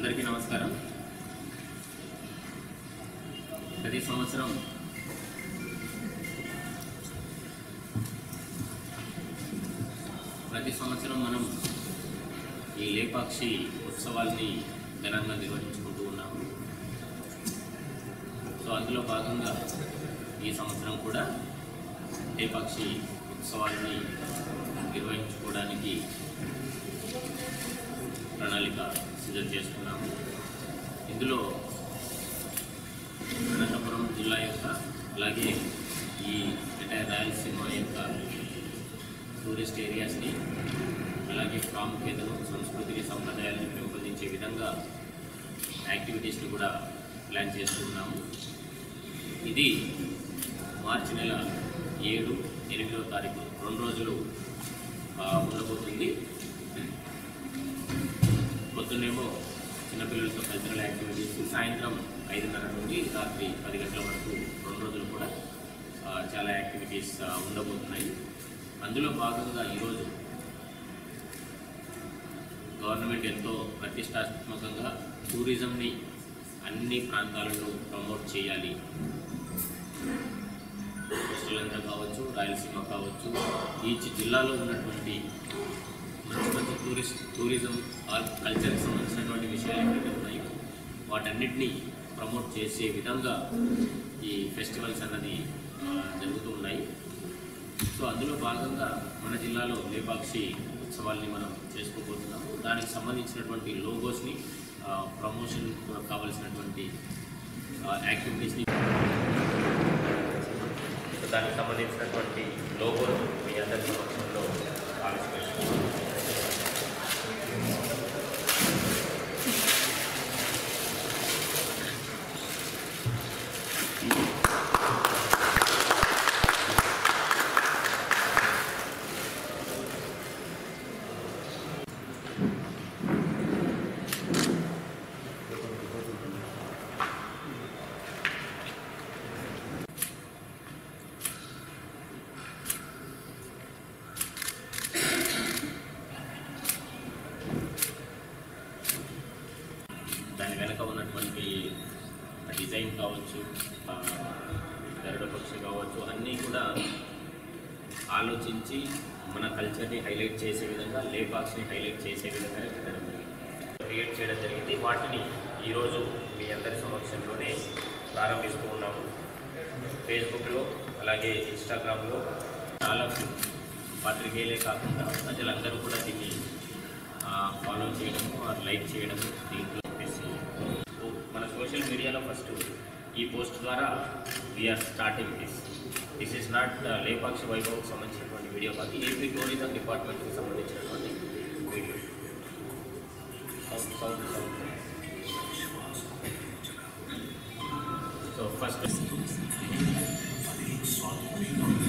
అందరికీ నమస్కారం ప్రతి సంవత్సరం ప్రతి సంవత్సరం మనం ఈ లేపాక్షి ఉత్సవాల్ని ఘనంగా నిర్వహించుకుంటూ ఉన్నాము సో అందులో భాగంగా ఈ సంవత్సరం కూడా లేపాక్షి ఉత్సవాల్ని నిర్వహించుకోవడానికి ప్రణాళిక సిద్ధం చేసుకున్నాము ఇందులో అనంతపురం జిల్లా యొక్క అలాగే ఈ రిటైర్ రాయలసీమ యొక్క టూరిస్ట్ ఏరియాస్ని అలాగే ప్రాముఖ్యతను సంస్కృతిని సంప్రదాయాలను పెంపొందించే విధంగా యాక్టివిటీస్ని కూడా ప్లాన్ చేస్తున్నాము ఇది మార్చి నెల ఏడు ఎనిమిదవ తారీఖు రెండు రోజులు ఆ, ఉండబోతుంది పొద్దున్నేమో చిన్నపిల్లలతో కల్చరల్ యాక్టివిటీస్ సాయంత్రం ఐదున్నర నుండి రాత్రి పది గంటల వరకు రెండు రోజులు కూడా ఆ, చాలా యాక్టివిటీస్ ఆ, ఉండబోతున్నాయి అందులో భాగంగా ఈరోజు గవర్నమెంట్ ఎంతో ప్రతిష్టాత్మకంగా టూరిజంని అన్ని ప్రాంతాలలో ప్రమోట్ చేయాలి కోస్టల్ కావచ్చు రాయలసీమ కావచ్చు ఈచ్ జిల్లాలో ఉన్నటువంటి మంచి మంచి టూరిస్ట్ టూరిజం ఆర్ కల్చర్కి సంబంధించినటువంటి విషయాలు ఏవైతే ఉన్నాయో వాటన్నిటినీ ప్రమోట్ చేసే విధంగా ఈ ఫెస్టివల్స్ అన్నది ఆ, జరుగుతూ ఉన్నాయి సో అందులో భాగంగా మన జిల్లాలో లేపాక్షి ఉత్సవాల్ని మనం చేసుకోబోతున్నాము దానికి సంబంధించినటువంటి లోగోస్ని ప్రమోషన్ కావాల్సినటువంటి యాక్టివిటీస్ని సో దానికి సంబంధించినటువంటి లోగోలు మీ అందరి సమక్షంలో ఆవిష్కరిస్తున్నాం దాని వెనక ఉన్నటువంటి డిజైన్ కావచ్చు ఆ, గరుడ పక్షి కావచ్చు అన్నీ కూడా ఆలోచించి మన కల్చర్ని హైలైట్ చేసే విధంగా లేపాక్స్ని హైలైట్ చేసే విధంగా పెట్టడం జరిగింది క్రియేట్ చేయడం జరిగింది వాటిని ఈరోజు మీ అందరి సమక్షంలోనే ప్రారంభిస్తూ ఉన్నాము ఫేస్బుక్లో అలాగే ఇన్స్టాగ్రామ్లో చాలా పాత్రికేయులే కాకుండా ప్రజలందరూ కూడా దీన్ని ఫాలో చేయడము లైక్ చేయడము దీంట్లో చెప్పేసి మన సోషల్ మీడియాలో ఫస్ట్ ఈ పోస్ట్ ద్వారా we're starting this this is not Lepakshi వైభవ్కి సంబంధించినటువంటి వీడియో కాదు ఏపీ టూరిజం డిపార్ట్మెంట్కి సంబంధించినటువంటి video sound sound sound so first